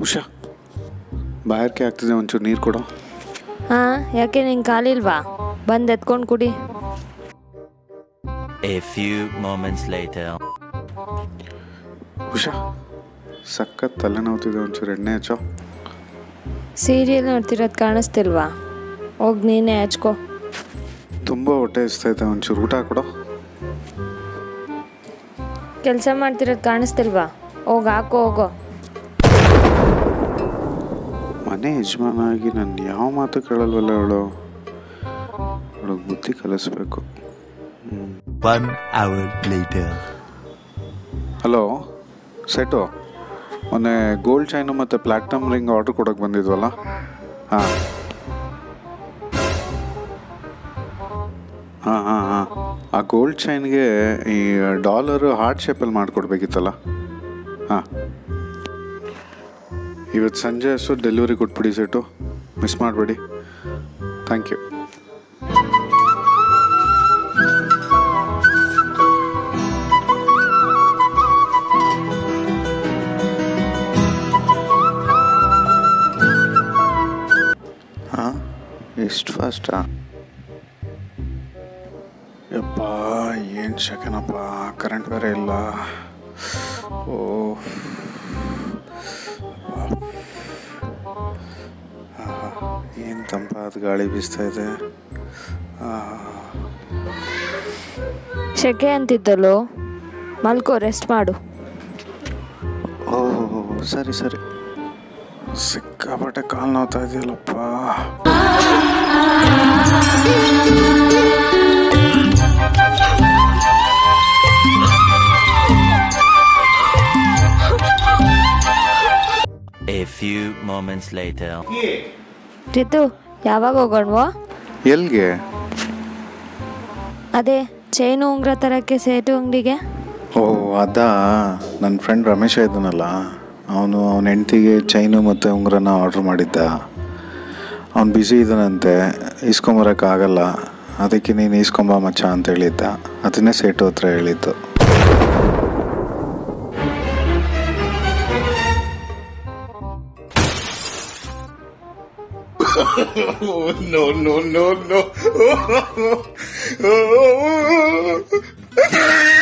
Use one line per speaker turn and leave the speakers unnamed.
ಉಷಾ ಬಾಯಾರಿಕೆ ಆಗ್ತಿದೆ ಒಂಚೂರು ನೀರು ಕೊಡು
ಹಾಂ ಯಾಕೆ ನಿಂಗೆ ಕಾಲಿಲ್ವಾ ಬಂದು ಎತ್ಕೊಂಡು ಕುಡಿ
A few moments later.
Usha ಸಖತ್ ತಲೆನೋವ್ತಿದೆ ಒಂಚೂರು ಎಣ್ಣೆ ಹಚ್ಚೋ
ಸೀರಿಯಲ್ ನೋಡ್ತಿರೋದು ಕಾಣಿಸ್ತಿಲ್ವಾ ಹೋಗಿ ನೀನೇ ಹಚ್ಕೋ
ತುಂಬ ಹೊಟ್ಟೆ ಹಸ್ತೈತೆ ಒಂಚೂರು ಊಟ ಕೊಡು
ಕೆಲಸ ಮಾಡ್ತಿರೋದು ಕಾಣಿಸ್ತಿಲ್ವಾ ಹೋಗಿ ಹಾಕೋ ಹೋಗೋ
ಮನೆ ಯಜಮಾನ ಆಗಿ ನಾನು ಯಾವ ಮಾತು ಕೇಳಲ್ವಲ್ಲ ಅವಳು ಅವಳಿಗೆ ಬುದ್ಧಿ ಕಲಿಸ್ಬೇಕು
One hour later.
Hello set ಮೊನ್ನೆ ಗೋಲ್ಡ್ ಚೈನು ಮತ್ತು ಪ್ಲಾಟ್ನಮ್ ರಿಂಗ್ ಆರ್ಡ್ರ್ ಕೊಡೋಕೆ ಬಂದಿದ್ವಲ್ಲ ಹಾಂ ಹಾಂ ಹಾಂ ಹಾಂ ಆ ಗೋಲ್ಡ್ ಚೈನ್ಗೆ ಈ ಡಾಲರು ಹಾರ್ಟ್ ಶೇಪಲ್ಲಿ ಮಾಡಿಕೊಡ್ಬೇಕಿತ್ತಲ್ಲ ಹಾಂ ಇವತ್ತು ಸಂಜೆ ಅಷ್ಟು ಡೆಲಿವರಿ ಕೊಟ್ಬಿಡಿ ಸೆಟು ಮಿಸ್ ಮಾಡಬೇಡಿ ಥ್ಯಾಂಕ್ ಯು ಹಾಂ ಎಷ್ಟು ಫಾಸ್ಟಾ ಯಪ್ಪ ಏನು ಶಕನಪ್ಪ ಕರೆಂಟ್ ಬೇರೆ ಇಲ್ಲ ಓ ಏನು ತಂಪಾದ ಗಾಳಿ ಬೀಸ್ತಾ ಇದೆ
ಶೆಕೆ ಅಂತಿದ್ದಲ್ಲೋ ಮಲ್ಕೋ ರೆಸ್ಟ್ ಮಾಡು
ಓಹ್ ಸರಿ ಸರಿ ಸಿಕ್ಕಾಪಟ್ಟೆ ಕಾಲು ನೋವ್ತಾ ಇದೆಯಲ್ಲಪ್ಪ
A few moments later.
Ritu ಯಾವಾಗ ಹೋಗೋಣವೋ
ಎಲ್ಲಿಗೆ
ಅದೇ ಚೈನು ಉಂಗ್ರ ತರಕ್ಕೆ ಸೇಟು ಅಂಗಡಿಗೆ
ಓ ಅದಾ ನನ್ನ ಫ್ರೆಂಡ್ ರಮೇಶ ಇದ್ದಾನಲ್ಲ ಅವನು ಅವನ ಹೆಂಡ್ತಿಗೆ ಚೈನು ಮತ್ತು ಉಂಗುರನ ಆರ್ಡ್ರ್ ಮಾಡಿದ್ದ ಅವ್ನು ಬ್ಯುಸಿ ಇದ್ದಾನಂತೆ ಇಸ್ಕೊಂಬರೋಕ್ಕಾಗಲ್ಲ ಅದಕ್ಕೆ ನೀನು ಇಸ್ಕೊಂಬ ಮಚ್ಚ ಅಂತ ಹೇಳಿದ್ದ ಅದನ್ನೇ ಸೇಟು ಹತ್ರ ಹೇಳಿದ್ದು
no, no, no, no.